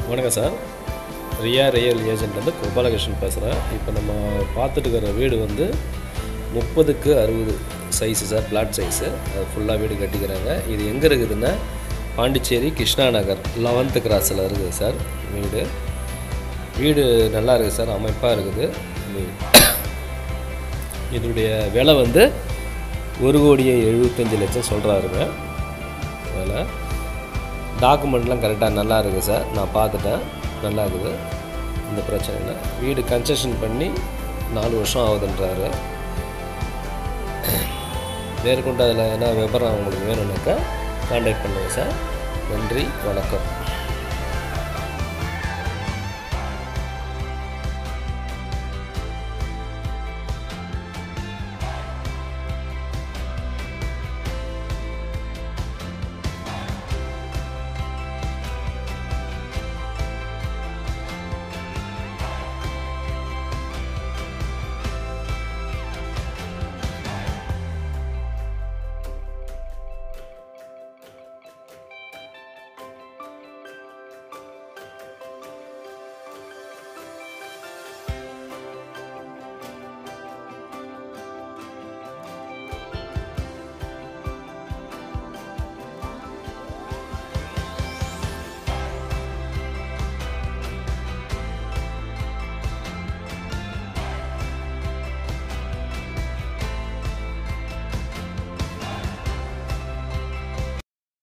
வணக்கம் சார் ரியா ரியல் ஏஜென்ட்லேருந்து கோபாலகிருஷ்ணன் பேசுகிறேன் இப்போ நம்ம பார்த்துட்டு இருக்கிற வீடு வந்து முப்பதுக்கு அறுபது சைஸு சார் பிளாட் சைஸு அது ஃபுல்லாக வீடு கட்டிக்கிறாங்க இது எங்கே இருக்குதுன்னா பாண்டிச்சேரி கிருஷ்ணா நகர் லெவன்த்து கிராஸில் இருக்குது சார் வீடு வீடு நல்லா இருக்குது சார் அமைப்பாக இருக்குது இது- இதோடைய விலை வந்து ஒரு கோடியே எழுபத்தஞ்சு லட்சம் சொல்கிறாருங்க விலை டாக்குமெண்ட்லாம் கரெக்டாக நல்லா இருக்குது சார் நான் பார்த்துட்டேன் நல்லா இருக்குது இந்த பிரச்சனை இல்லை வீடு கன்ஸ்ட்ரக்ஷன் பண்ணி நாலு வருஷம் ஆகுதுன்றாரு மேற்கொண்டு அதில் என்ன விவரம் உங்களுக்கு வேணும்னாக்கா காண்டாக்ட் பண்ணுங்கள் சார் நன்றி வணக்கம்